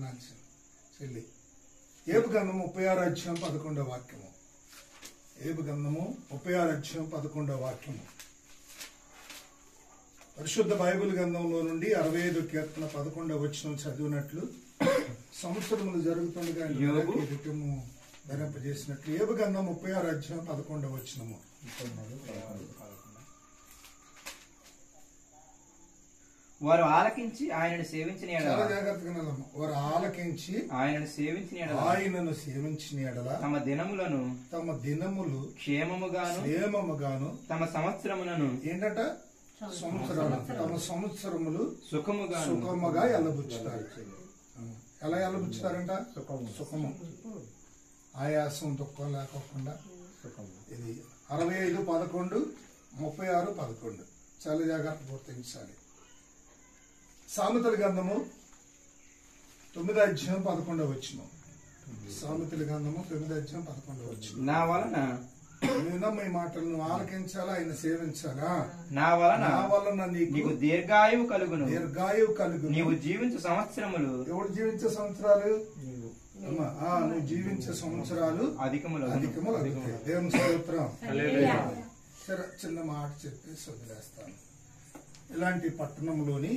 నాన్న చెల్లి ఏబు గంధం ముప్పై ఆరు అధ్యాయం పదకొండవ వాక్యము ఏబు గంధము ముప్పై ఆరు అధ్యాయం పదకొండవ వాక్యము పరిశుద్ధ బైబిల్ గ్రంథంలో నుండి అరవై ఐదు కీర్తన పదకొండవ వచ్చిన చదివినట్లు సంవత్సరములు జరుగుతుండగా ఆయన యోబు? నెలకి రిటము ధరింపజేసినట్లు ఏబు గంధం ముప్పై ఆరు అధ్యాయం పదకొండవ వచ్చినము వారు ఆలకించి ఆయనను సేవించిన చాలా ఎడల జాగ్రత్తగా నిలమ్మ. వారు ఆలకించి ఆయనను సేవించిన ఎడల ఆయనను సేవించిన ఎడల తమ దినములను తమ దినములు క్షేమముగాను క్షేమముగాను తమ సంవత్సరములను ఏంటంట సంవత్సరాలు తమ సంవత్సరములు సుఖముగాను సుఖముగా ఎల్లబుచ్చుతారు ఎలా ఎల్లబుచ్చుతారంట సుఖము ఆయాసం దుఃఖం లేకోకుండా ఇది అరవై ఐదు పదకొండు ముప్పై ఆరు పదకొండు చాలా జాగ్రత్త గుర్తించాలి సామెతల గ్రంథము తొమ్మిది అధ్యాయం పదకొండవ వచ్చిన సామెతల గ్రంథము తొమ్మిది అధ్యాయం పదకొండవ వచ్చిన నా వలన వినమ్మ ఈ మాటలను ఆలకించాలా ఆయన సేవించాలా నా వలన నా వలన నీకు నీకు దీర్ఘాయువు కలుగును దీర్ఘాయువు కలుగు నీవు జీవించు సంవత్సరములు ఎవడు జీవించే సంవత్సరాలు అమ్మా, ఆ, నువ్వు జీవించే సంవత్సరాలు అధికములు అధికములు అధికములు దేవుని స్తోత్రం సరే చిన్న మాట చెప్పి వదిలేస్తాను ఇలాంటి పట్టణంలోని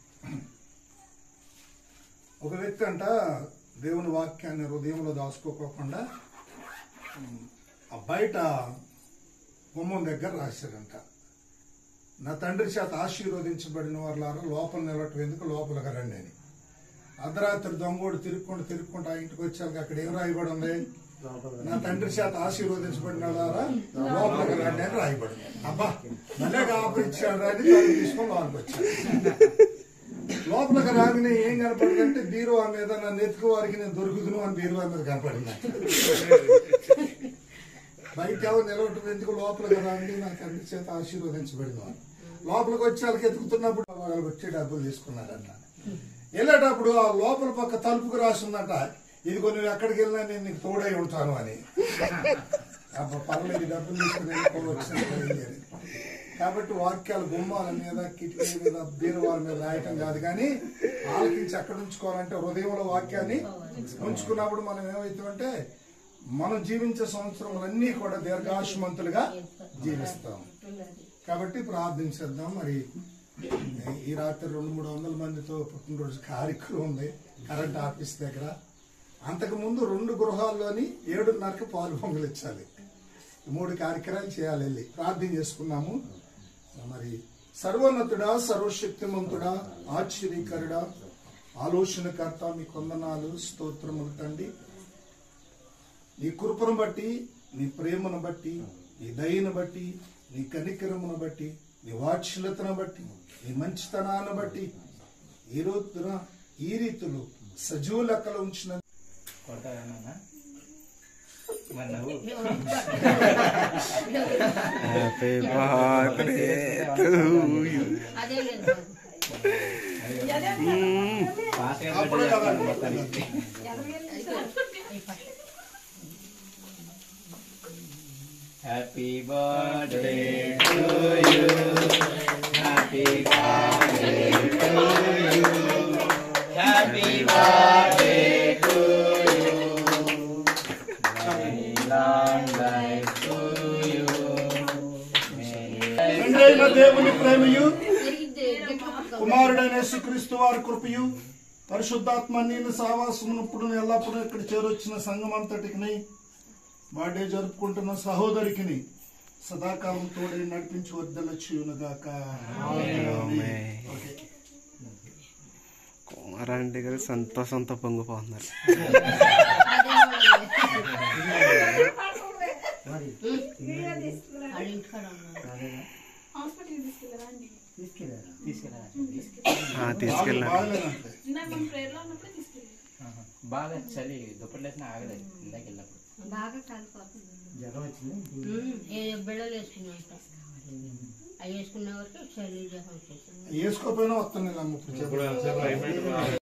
ఒక వ్యక్తి అంట దేవుని వాక్యాన్ని హృదయంలో దాచుకోకుండా ఉమ్, ఆ బయట గుమ్మం దగ్గర రాశారంట నా తండ్రి చేత ఆశీర్వదించబడిన వాళ్ళారా లోపల నిలవటం ఎందుకు లోపలికి రండి అని అర్ధరాత్రి దొంగోడు తిరుక్కుంటూ తిరుక్కుంటూ ఆ ఇంటికి వచ్చాక అక్కడ ఏం రాయబడి ఉంది నా తండ్రి చేత ఆశీర్వదించబడిన వాళ్ళారా లోపలికి రండి అని రాయబడి ఉంది. అబ్బా మళ్ళీ కాపరిచ్చాడు అని దాన్ని తీసుకొని లోపలికి వచ్చాడు లోపలికి రాగానే ఏం కనపడిందంటే బీరువా మీద నన్ను ఎత్తుకు వారికి నేను దొరుకుతును అని బీరువా మీద కనపడింది బయట ఎవరు నిలవటం ఎందుకు లోపలికి రాండి నా తండ్రి చేత ఆశీర్వదించబడిన వారు లోపలికి వచ్చి వాళ్ళకి ఎత్తుకుతున్నప్పుడు వాళ్ళు వచ్చి డబ్బులు తీసుకున్నారంట వెళ్ళేటప్పుడు ఆ లోపల పక్క తలుపుకు రాసిందంట ఇదిగో నువ్వు ఎక్కడికి వెళ్ళినా నేను నీకు తోడై ఉంటాను అని అబ్బా పర్లేదు ఈ డబ్బులు తీసుకుని వెళ్ళిపోవచ్చు అని. కాబట్టి వాక్యాలు గుమ్మాల మీద కిటికీ మీద బీరువాల మీద రాయటం కాదు కానీ ఆలకించి ఎక్కడ ఉంచుకోవాలంటే హృదయంలో వాక్యాన్ని ఉంచుకున్నప్పుడు మనం ఏమవుతామంటే మనం జీవించే సంవత్సరములన్నీ కూడా దీర్ఘాయుష్మంతులుగా జీవిస్తాం కాబట్టి ప్రార్థించేద్దాం మరి ఈ రాత్రి రెండు మూడు వందల మందితో పుట్టినరోజు కార్యక్రమం ఉంది కరెంట్ ఆఫీస్ దగ్గర అంతకు ముందు రెండు గృహాల్లోని ఏడున్నరకు పాలు పొంగలు ఇచ్చాలి ఈ మూడు కార్యక్రమాలు చేయాలి వెళ్ళి ప్రార్థన చేసుకున్నాము మరి సర్వోన్నతుడా సర్వశక్తిమంతుడా ఆశ్చర్యకరుడా ఆలోచనకర్త మీ కొందనాలు స్తోత్రములు తండ్రి నీ కృపను బట్టి నీ ప్రేమను బట్టి నీ దయను బట్టి నీ కనికరమును బట్టి నీ వాత్సల్యతను బట్టి నీ మంచితనాన్ని బట్టి ఈ రోజున ఈ రీతిలో సజీవ లెక్కలు ఉంచిన కొడతావేమన్నా? మరి నవ్వు. హ్యాపీ బర్త్డే టు యూ అదే లేదు పాస్గా అప్పుడే కదా. పెట్టేస్తాను మొత్తానికి. Happy birthday to you happy birthday to you happy birthday to you many long life to you తండ్రి అయిన దేవుని ప్రేమయు కుమారుడైన యేసుక్రీస్తు వారి కృపయు పరిశుద్ధాత్మ నేను సావాసమునప్పుడు ఎల్లప్పుడూ ఇక్కడ చేరొచ్చిన సంఘం అంతటికి బర్త్డే జరుపుకుంటున్న సహోదరికి సదాకాలం తోడి నడిపించి వద్దలచ్చునుగాక ఓకే కుమారాంటి గారు సంతోషంతో పొంగిపోతున్నారు వాళ్ళ ఇంటికాడ ఉన్నారు ఆ, తీసుకెళ్ళండి బాగలేదంటే ఆహా. బాగా చలి దుప్పట్లు వేసినా ఆగలేదు ఇందాక వెళ్ళినప్పుడు బాగా కాలిపోతుంది ఉమ్, ఏ బిళ్ళలు వేసుకున్నాంట అవి వేసుకునే వరకు చలి జ్వరం వచ్చేసింది వేసుకోపోయినా వస్తాను నేను అమ్మ ఇప్పుడు చెప్పు.